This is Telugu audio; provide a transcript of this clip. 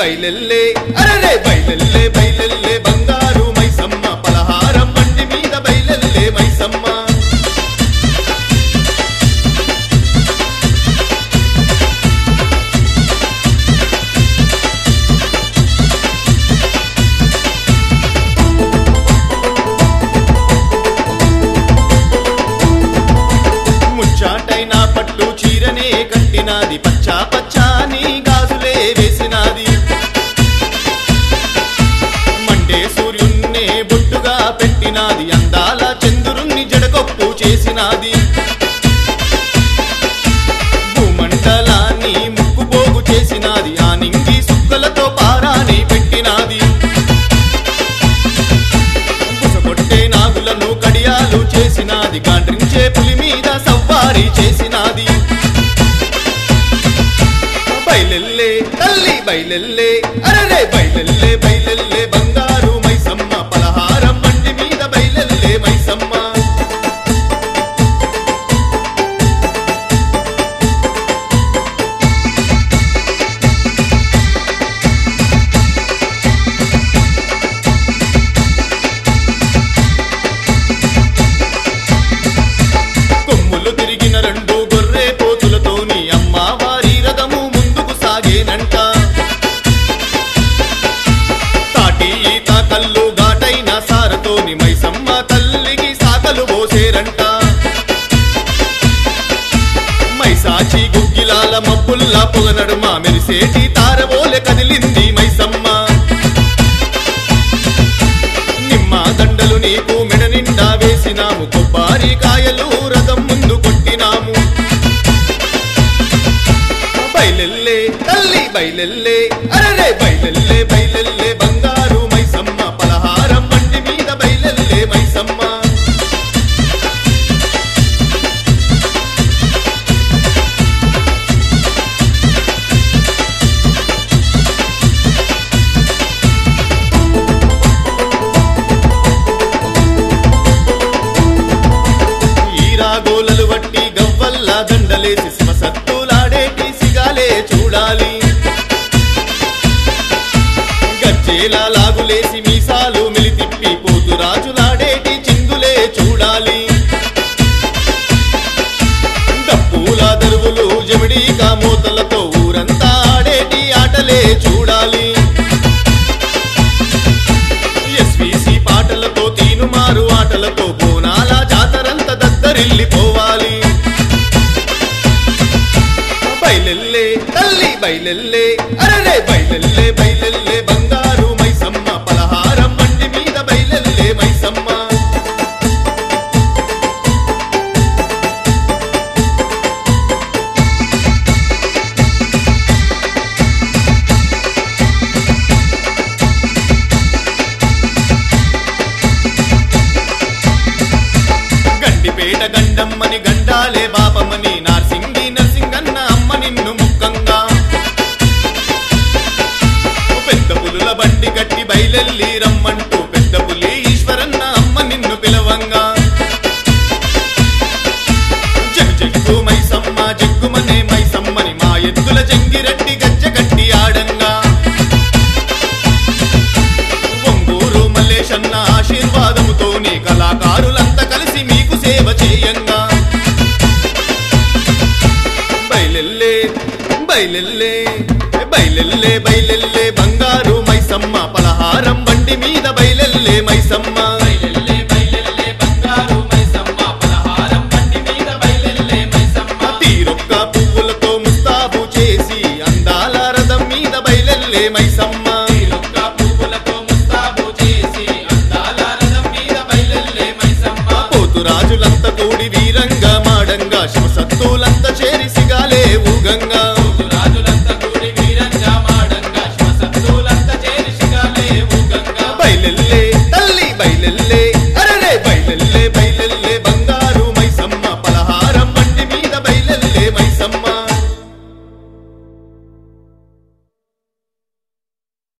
బయలెల్లే అరరే బయలెల్లే బయలెల్లే బంగారు మైసమ్మ పలహారం బండి మీద బయలెల్లే మైసమ్మ ముచ్చాటైన పట్టు చీరనే కట్టినాది పచ్చా పచ్చాని గాజులే వేసినాది మండే సూర్యున్నే బొట్టుగా పెట్టినాది అందాల చంద్రుణ్ణి జడకొప్పు చేసినాది భూమండలాన్ని ముక్కుపోగు చేసినాది ఆ నింగి సుక్కలతో పారాని పెట్టినాది బుసగొట్టే నాగులను కడియాలు చేసినాది గాండ్రించే పులి మీద సవ్వారి చేసినాది బయలెల్లే తల్లి బయలెల్లే అరరే బయలెల్లే బయలెల్లే బంగారు మైసమ్మ పలహారం బండి మీద బయలెల్లే మైసమ్మ కొమ్ములు తిరిగిన రెండు గొర్రె పోతులతోని అమ్మవారి రథము ముందుకు సాగేనంట తాటి ఈత కల్లు ఘాటైన సారతోని మైసమ్మ తల్లికి సాకలు పోసేరంట మైసాచి గుగ్గిలాల మబ్బుల్లా పొగ నడుమ మెరిసేటి తారవోలె కదిలింది మైసమ్మ నిమ్మ దండలు నీకు మెడ నిండా వేసినాము కొబ్బరి కాయలు రథం ముందు కొట్టినాము బయలెల్లే తల్లి బయలెల్లే అరరే బయలెల్లే బయలెల్లే బంగారు మైసమ్మ పలహారం బండి మీద బయలెల్లే మైసమ్మ ఈరాగోలలు వట్టి గవ్వల్లా దండలేసి శివసత్తులాడేటి సిగాలే చూడాలి గజ్జేలా లాగులేసి మీసాలు మిలితిప్పి పోతు రాజులాడేటి చిందులే చూడాలి డప్పుల దరువులు జమిడీగా మూతలతో ఊరంతా ఆడేటి ఆటలే చూడాలి ఎస్విసి పాటలతో తీనుమారు ఆటలతో బోనాల జాతరంత దద్దరిల్లిపోవాలి బయలెల్లే తల్లి బయలెల్లే అరరే బయలెల్లే బయలెల్లే బంగారు మైసమ్మ పలహారం బండి మీద బయలెల్లే మైసమ్మ గండిపేట గండమ్మని గండాలే బాపమని నార్సింగి నర్సింగన్న అమ్మ నిన్ను ముక్కంగా పెద్ద పులుల బండి కట్టి బయలెల్లి రమ్మంటూ పెద్ద పులి ఈశ్వరన్న అమ్మ నిన్ను పిలవంగా జగ్ జగ్గు మైసమ్మ జగ్గుమనే మైసమ్మని మా ఎద్దుల జంగిరెడ్డి గజ్జ కట్టి ఆడంగా ఒంగూరు మల్లేశన్న ఆశీర్వాదముతోని కళాకారుల